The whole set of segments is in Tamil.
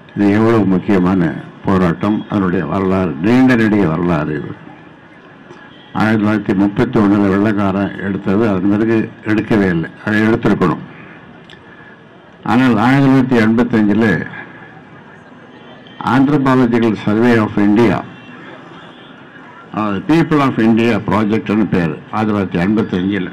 இது எவ்வளவு முக்கியமான போராட்டம் அதனுடைய வரலாறு நீண்ட நெடிய வரலாறு இது ஆயிரத்தி தொள்ளாயிரத்தி முப்பத்தி ஒன்றில் வெள்ளக்காரன் எடுத்தது அதன் பிறகு எடுக்கவே இல்லை அதை எடுத்திருக்கணும் ஆனால் ஆயிரத்தி தொள்ளாயிரத்தி எண்பத்தஞ்சில் anthropological survey of India people of India ப்ராஜெக்ட்னு பேர் ஆயிரத்தி தொள்ளாயிரத்தி எண்பத்தஞ்சில்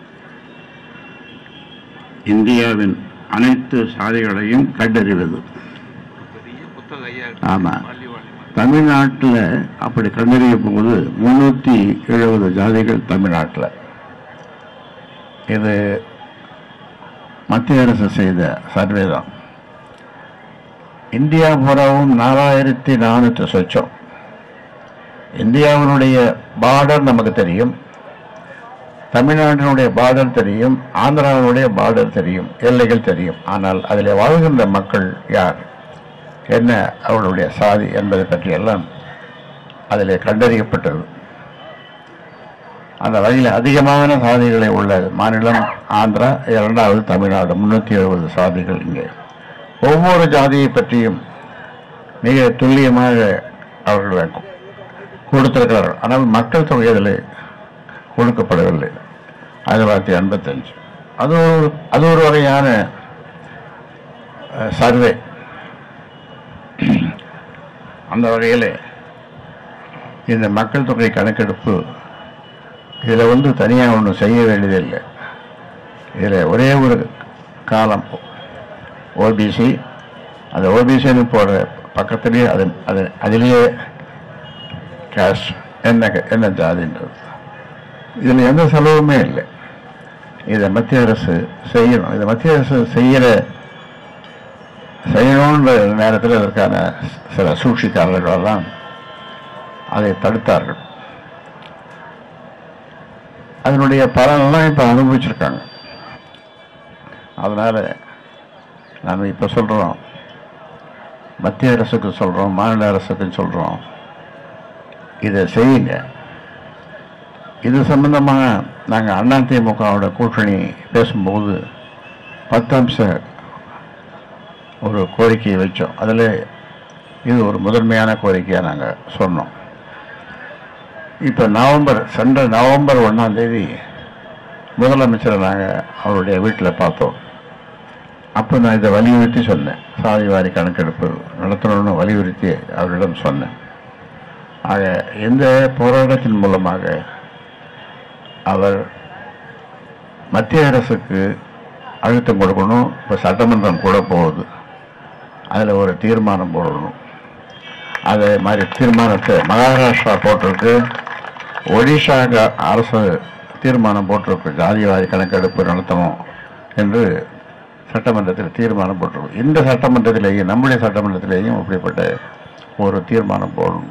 இந்தியாவின் அனைத்து சாதிகளையும் கண்டறிவது பெரிய புத்தகம் ஐயா ஆமா. வாலி வாலி தமிழ்நாட்டில் அப்படி கண்டறியும் போது முன்னூற்றி எழுபது ஜாதிகள் தமிழ்நாட்டில் இது மத்திய அரசு செய்த சர்வே தான் இந்தியா பூராவும் நாலாயிரத்தி நானூற்று சொச்சம் இந்தியாவினுடைய பார்டர் நமக்கு தெரியும் தமிழ்நாட்டினுடைய பார்டர் தெரியும் ஆந்திராவினுடைய பார்டர் தெரியும் எல்லைகள் தெரியும் ஆனால் அதில் வாழ்கின்ற மக்கள் யார் என்ன அவர்களுடைய சாதி என்பதை பற்றியெல்லாம் அதில் கண்டறியப்பட்டது அந்த வகையில் அதிகமான சாதிகளை உள்ள மாநிலம் ஆந்திரா இரண்டாவது தமிழ்நாடு முன்னூற்றி எழுபது சாதிகள் இங்கே ஒவ்வொரு ஜாதியை பற்றியும் மிக துல்லியமாக அவர்கள் கொடுத்திருக்கிறார்கள் ஆனால் மக்கள் தொகை அதில் கொடுக்கப்படவில்லை ஆயிரத்தி தொள்ளாயிரத்தி எண்பத்தஞ்சு அது ஒரு அது ஒரு வகையான சர்வே அந்த வகையில் இந்த மக்கள் தொகை கணக்கெடுப்பு இதில் வந்து தனியாக ஒன்றும் செய்ய வேண்டியதில்லை இதில் ஒரே ஒரு காலம் ஓபிசி அந்த ஓபிசின்னு போடுற பக்கத்துலேயே அது அது அதிலேயே கேஷ் என்ன என்ன ஜாதின்றது இதில் எந்த செலவுமே இல்லை இதை மத்திய அரசு செய்யணும் இதை மத்திய அரசு செய்கிற செய்யணுன்ற நேரத்தில் இதற்கான சில சூழ்ச்சிக்காரர்களெல்லாம் அதை தடுத்தார்கள் அதனுடைய பலனெல்லாம் இப்போ அனுபவிச்சிருக்காங்க அதனால் நாம் இப்போ சொல்கிறோம் மத்திய அரசுக்கு சொல்கிறோம் மாநில அரசுக்கு சொல்கிறோம் இதை செய்யுங்க இது சம்பந்தமாக நாங்கள் அதிமுகவோட கூட்டணி பேசும்போது பத்து அம்ச ஒரு கோரிக்கையை வச்சோம் அதில் இது ஒரு முதன்மையான கோரிக்கையாக நாங்கள் சொன்னோம் இப்போ நவம்பர் சென்ற நவம்பர் ஒன்றாம் தேதி முதலமைச்சரை நாங்கள் அவருடைய வீட்டில் பார்த்தோம் அப்போ நான் இதை வலியுறுத்தி சொன்னேன் சாதி வாரி கணக்கெடுப்பு நடத்தணும்னு வலியுறுத்தி அவரிடம் சொன்னேன் ஆக இந்த போராட்டத்தின் மூலமாக அவர் மத்திய அரசுக்கு அழுத்தம் கொடுக்கணும் இப்போ சட்டமன்றம் கூட போகுது அதில் ஒரு தீர்மானம் போடணும் அதே மாதிரி தீர்மானத்தை மகாராஷ்டிரா போட்டிருக்கு ஒடிஷா க- அரசு தீர்மானம் போட்டிருக்கு ஜாதிவாரி கணக்கெடுப்பு நடத்தணும் என்று சட்டமன்றத்தில் தீர்மானம் போட்டிருக்கு இந்த சட்டமன்றத்திலேயும் நம்முடைய சட்டமன்றத்திலேயும் அப்படிப்பட்ட ஒரு தீர்மானம் போடணும்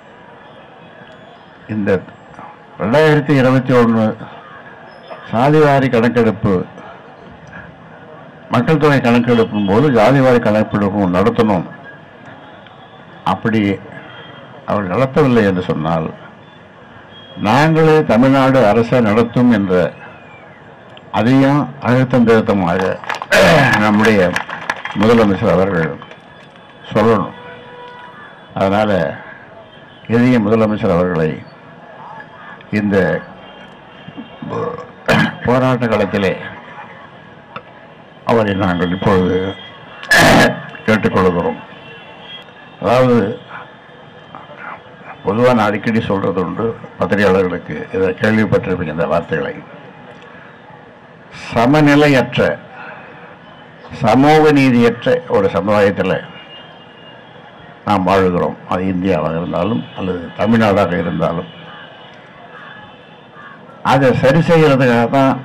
இந்த ரெண்டாயிரத்தி இருபத்தி ஒன்று சாதிவாரி கணக்கெடுப்பு மக்கள் தொகை கணக்கெடுக்கும் போது ஜாதிவாரி கணக்கெடுப்பு நடத்தணும் அப்படி அவர் நடத்தவில்லை என்று சொன்னால் நாங்களே தமிழ்நாடு அரசை நடத்தும் என்ற அதையும் அழுத்தம் திருத்தமாக நம்முடைய முதலமைச்சர் அவர்கள் சொல்லணும் அதனால் இதையும் முதலமைச்சர் அவர்களை இந்த போராட்ட களத்திலே அவரை நாங்கள் இப்பொழுது கேட்டுக்கொள்கிறோம் அதாவது பொதுவாக நான் அடிக்கடி சொல்றது உண்டு பத்திரிகையாளர்களுக்கு இதை கேள்விப்பட்டிருப்பீங்க இந்த வார்த்தைகளை சமநிலையற்ற சமூக நீதியற்ற ஒரு சமுதாயத்தில் நாம் வாழுகிறோம் அது இந்தியாவாக இருந்தாலும் அல்லது தமிழ்நாடாக இருந்தாலும் அதை சரி செய்யறதுக்காக தான்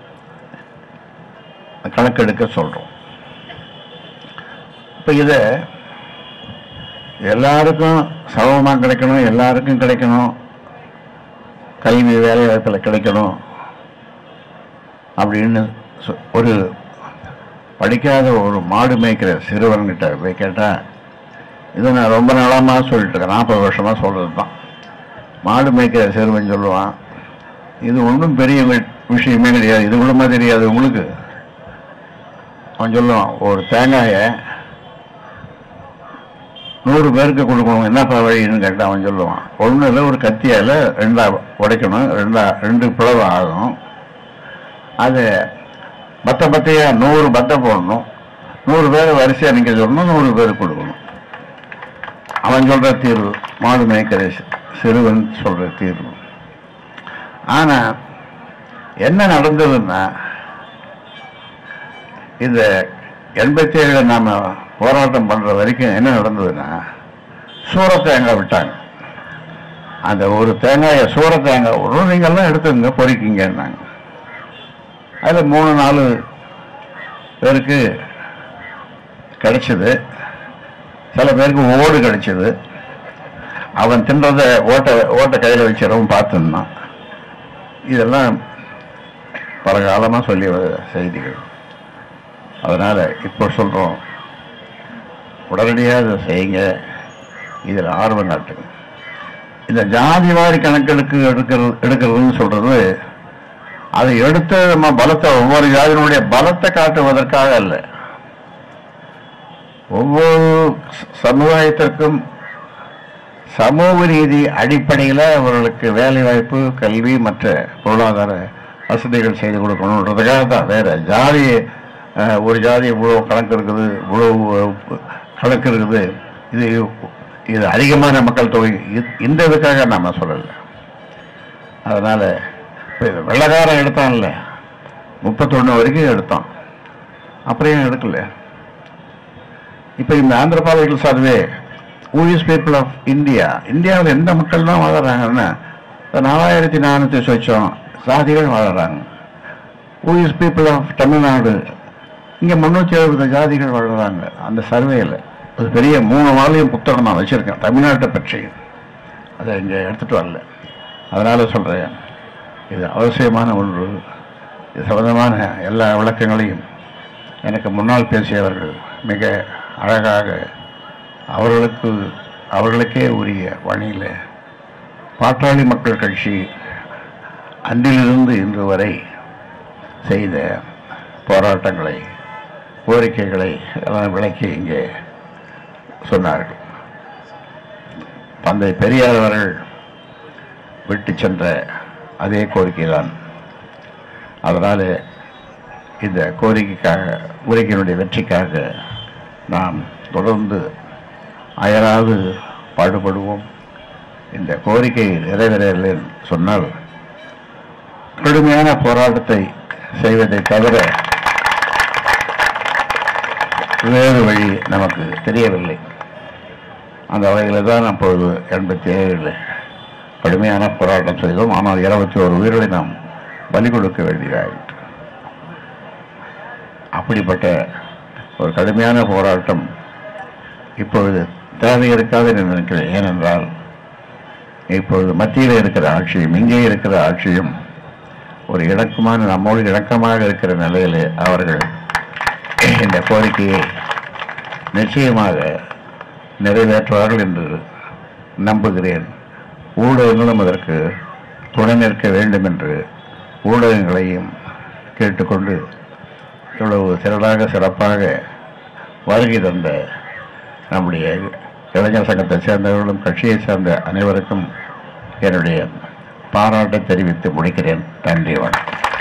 கணக்கெடுக்க சொல்றோம் இப்போ இதை எல்லாருக்கும் சமமாக கிடைக்கணும் எல்லாருக்கும் கிடைக்கணும் கல்வி வேலை வாய்ப்பில் கிடைக்கணும் அப்படின்னு சொ- ஒரு படிக்காத ஒரு மாடு மேய்க்கிற சிறுவன்கிட்ட போய் கேட்டால் இதை நான் ரொம்ப நாளமாக சொல்லிட்டு இருக்கேன் நாற்பது வருஷமாக சொல்கிறது தான் மாடு மேய்க்கிற சிறுவன் சொல்லுவான் இது ஒன்றும் பெரிய வி- விஷயமே கிடையாது இது கூடமா தெரியாது உங்களுக்கு அவன் சொல்லுவான் ஒரு தேங்காயை நூறு பேருக்கு கொடுக்கணும் என்னப்பா வழின்னு கேட்டு அவன் சொல்லுவான் ஒன்றுல ஒரு கத்தியால் ரெண்டா உடைக்கணும் ரெண்டா ரெண்டு பிளவு ஆகும் அது பத்த பத்தையா நூறு பத்தை போடணும் நூறு பேர் வரிசையாக நிற்க சொல்லணும் நூறு பேர் கொடுக்கணும் அவன் சொல்ற தீர்வு மாடு மேய்க்கிற சி- சிறுவன் சொல்ற தீர்வு ஆனா என்ன நடந்ததுன்னா இந்த எண்பத்தி ஏழுல நாம போராட்டம் பண்ற வரைக்கும் என்ன நடந்ததுன்னா சூற தேங்காய் விட்டாங்க அந்த ஒரு தேங்காயை சூற தேங்காய் விடுறோம் நீங்கெல்லாம் எடுத்துங்க பொறிக்கிங்கன்னாங்க அதில் மூணு நாலு பேருக்கு கிடைச்சது சில பேருக்கு ஓடு கிடைச்சது அவன் தின்றத ஓட்ட ஓட்ட கையில் வச்சிடவும் பார்த்துருந்தான் இதெல்லாம் பல காலமாக சொல்லி வர செய்திகள் அதனால இப்போ சொல்றோம் உடனடியாக இதை செய்யுங்க இதில் ஆர்வம் காட்டுங்க இந்த ஜாதி வாரி கணக்கெடுக்கு எடுக்கிறது எடுக்கிறதுன்னு சொல்றது அதை எடுத்து நம்ம பலத்தை ஒவ்வொரு ஜாதியினுடைய பலத்தை காட்டுவதற்காக அல்ல ஒவ்வொரு ச- சமுதாயத்திற்கும் சமூக நீதி அடிப்படையில் அவர்களுக்கு வேலை வாய்ப்பு கல்வி மற்ற பொருளாதார வசதிகள் செய்து கொடுக்கணுன்றதுக்காக தான் வேற ஜாதி அஹ், ஒரு ஜாதி இவ்வளோ கணக்கு இருக்குது இவ்வளோ அஹ், கணக்கு இருக்குது இது இது அதிகமான மக்கள் தொகை இ- இந்த இதுக்காக நம்ம சொல்லலை அதனால இப்ப இது வெள்ளக்காரன் எடுத்தான்ல முப்பத்தொன்று வரைக்கும் எடுத்தான் அப்புறம் ஏன் எடுக்கல இப்போ இந்த ஆந்திரபாலிக்கல் சர்வே ஊழிஸ் பீப்புள் ஆஃப் இந்தியா இந்தியாவில் எந்த மக்கள் தான் வாழறாங்கன்னா இந்த நாலாயிரத்தி நானூற்றி சொச்சம் சாதிகள் வாழறாங்க ஊழிஸ் பீப்புள் ஆஃப் தமிழ்நாடு இங்கே முந்நூற்றி எழுபது ஜாதிகள் வாழறாங்க அந்த சர்வேயில் ஒரு பெரிய மூணு வாழையும் புத்தகம் நான் வச்சுருக்கேன் தமிழ்நாட்டை பற்றி அதை இங்கே எடுத்துகிட்டு வரல அதனால் சொல்கிறேன் இது அவசியமான ஒன்று இது சம்பந்தமான எல்லா விளக்கங்களையும் எனக்கு முன்னால் பேசியவர்கள் மிக அழகாக அவர்களுக்கு அவர்களுக்கே உரிய வழியில் பாட்டாளி மக்கள் கட்சி அன்றிலிருந்து இன்று வரை செய்த போராட்டங்களை கோரிக்கைகளை எல்லாம் விளக்கி இங்கே சொன்னார்கள் தந்தை பெரியார் அவர்கள் விட்டு சென்ற அதே கோரிக்கை தான் அதனால் இந்த கோரிக்கைக்காக கோரிக்கையினுடைய வெற்றிக்காக நாம் தொடர்ந்து அயராது பாடுபடுவோம் இந்த கோரிக்கை நிறைவேறவில்லை என்று சொன்னால் கடுமையான போராட்டத்தை செய்வதை தவிர வேறு வழி நமக்கு தெரியவில்லை அந்த வகையில் தான் அப்பொழுது எண்பத்தி ஏழில் கடுமையான போராட்டம் செய்தோம் ஆனால் இருபத்தி ஒரு உயிர்களை நாம் பலி கொடுக்க வேண்டியதாயிற்று அப்படிப்பட்ட ஒரு கடுமையான போராட்டம் இப்பொழுது தேவை இருக்காது என்று நினைக்கிறேன் ஏனென்றால் இப்பொழுது மத்தியில் இருக்கிற ஆட்சியும் இங்கே இருக்கிற ஆட்சியும் ஒரு இணக்கமான நம்மோடு இணக்கமாக இருக்கிற நிலையிலே அவர்கள் இந்த கோரிக்கையை நிச்சயமாக நிறைவேற்றுவார்கள் என்று நம்புகிறேன் ஊடகங்களும் அதற்கு துணை நிற்க வேண்டும் என்று ஊடகங்களையும் கேட்டுக்கொண்டு இவ்வளவு திரளாக சிறப்பாக வருகை தந்த நம்முடைய இளைஞர் சங்கத்தை சேர்ந்தவர்களும் கட்சியை சேர்ந்த அனைவருக்கும் என்னுடைய பாராட்டை தெரிவித்து முடிக்கிறேன் நன்றி வணக்கம்